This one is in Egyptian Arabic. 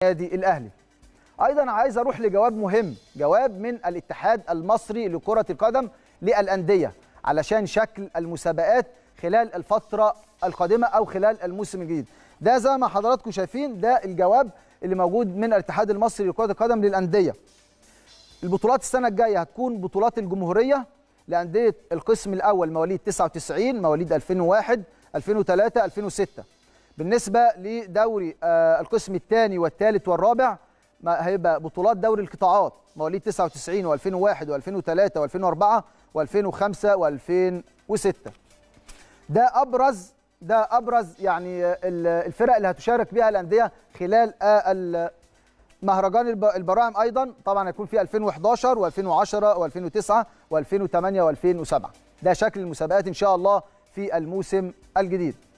النادي الاهلي ايضا عايز اروح لجواب مهم جواب من الاتحاد المصري لكره القدم للانديه علشان شكل المسابقات خلال الفتره القادمه او خلال الموسم الجديد ده زي ما حضراتكم شايفين ده الجواب اللي موجود من الاتحاد المصري لكره القدم للانديه البطولات السنه الجايه هتكون بطولات الجمهوريه لانديه القسم الاول مواليد 99 مواليد 2001 2003 2006 بالنسبه لدوري آه القسم الثاني والثالث والرابع ما هيبقى بطولات دوري القطاعات مواليد 99 و2001 و2003 و2004 و2005 و2006 ده ابرز ده ابرز يعني الفرق اللي هتشارك بها الانديه خلال مهرجان البراعم ايضا طبعا هيكون في 2011 و2010 و2009 و2008 و2007 ده شكل المسابقات ان شاء الله في الموسم الجديد